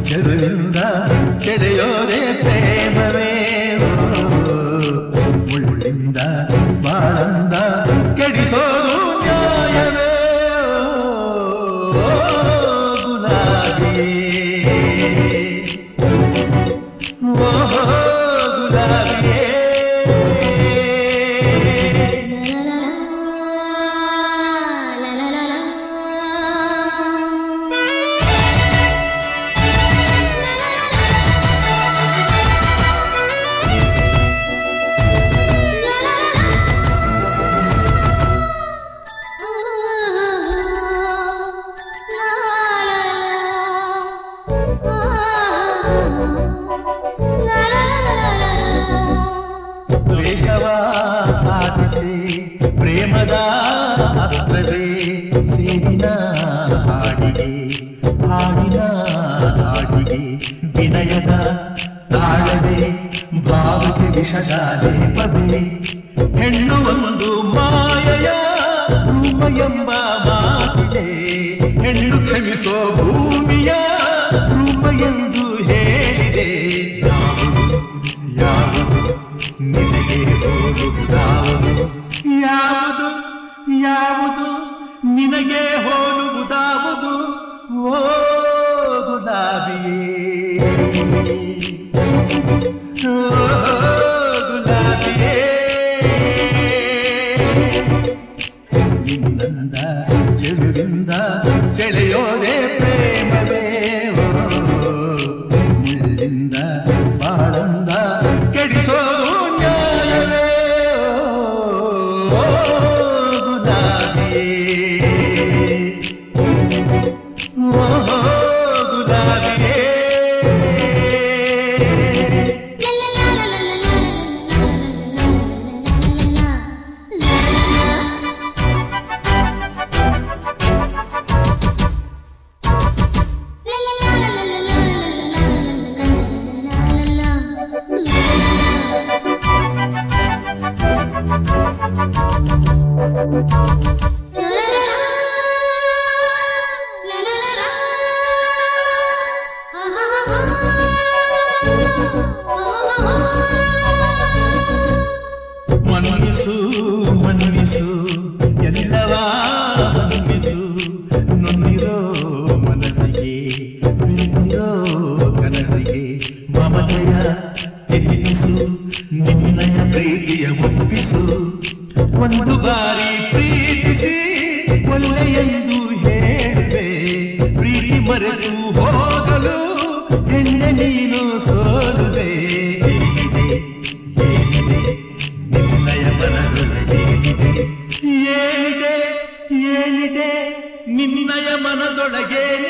ಚೆಲುವಿಂದ ಸೆಳೆಯೋದೆ ಪ್ರೇಮವೇ ಮುಳ್ಳಿಂದ ಬಾಳಂದ ಕೆಡಿಸೋದು ನ್ಯಾಯವೇ ಗುಲಾಬಿ ಓ ಗುಲಾಬಿಯೇ ದ್ವೇಷವ ಸಾಧಿಸಿ ಪ್ರೇಮದ ಅಸ್ತ್ರವೇ ಸೇರಿನ ಹಾಡಿಗೆ ಹಾಡಿನ ಹಾಡಿಗೆ ವಿನಯದ ತಾಳವೇ ಭಾವಕ್ಕೆ ವಿಷದ ಲೇಪವೇ ಹೆಣ್ಣು ಒಂದು ಮಾಯೆಯ ರೂಪ ಎಂಬ ಮಾತಿದೆ ಹೆಣ್ಣು ಕ್ಷಮಿಸೋ ಭೂಮಿಯ ರೂಪ ಎಂದು ಹೇಳಿದೆ ಯಾವುದು ಯಾವುದು ನಿನಗೆ ಹೋಲುವುದಾವುದು ಯಾವುದು ಯಾವುದು ನಿನಗೆ ಹೋಲುವುದಾವುದು ಓ ಗುಲಾಬಿಯೇ ಓ ಗುಲಾಬಿಯೇ ನಿನ್ನಂದ ಚೆಲುವಿಂದ ಸೆಳೆಯೋದೆ ಪ್ರೇಮವೇ ಓ, ಮುಳ್ಳಿಂದ ಬಾಳಂದ ಕೆಡಿಸೋದು ನ್ಯಾಯವೇ ಓ, ಗುಲಾಬಿಯೇ ಓ ಗುಲಾಬಿಯೇ ಮನ್ನಿಸು ಮನ್ನಿಸು ಎಲ್ಲವ ಮನ್ನಿಸು ನೊಂದಿರೋ ಮನಸ್ಸಿಗೆ ಬೆಂದಿರೋ ಕನಸಿಗೆ ಮಮತೆಯ ಎನ್ನಿಸು ನಿನ್ನಯ ಪ್ರೀತಿಯ ಒಪ್ಪಿಸು ಒಂದು ಬಾರಿ ಪ್ರೀತಿಸಿ ಒಳ್ಳೆಯೆಂದು ಹೇಳುವೆ ಪ್ರೀತಿ ಮರೆತು ಹೋಗಲು ಹೆಣ್ಣೆ ನೀನು ಸೋಲುವೆ ಏನಿದೆ ಏನಿದೆ ನಿನ್ನಯ ಮನದೊಳಗೇನಿದೆ ಏನಿದೆ ಏನಿದೆ ನಿನ್ನಯ ಮನದೊಳಗೇನಿದೆ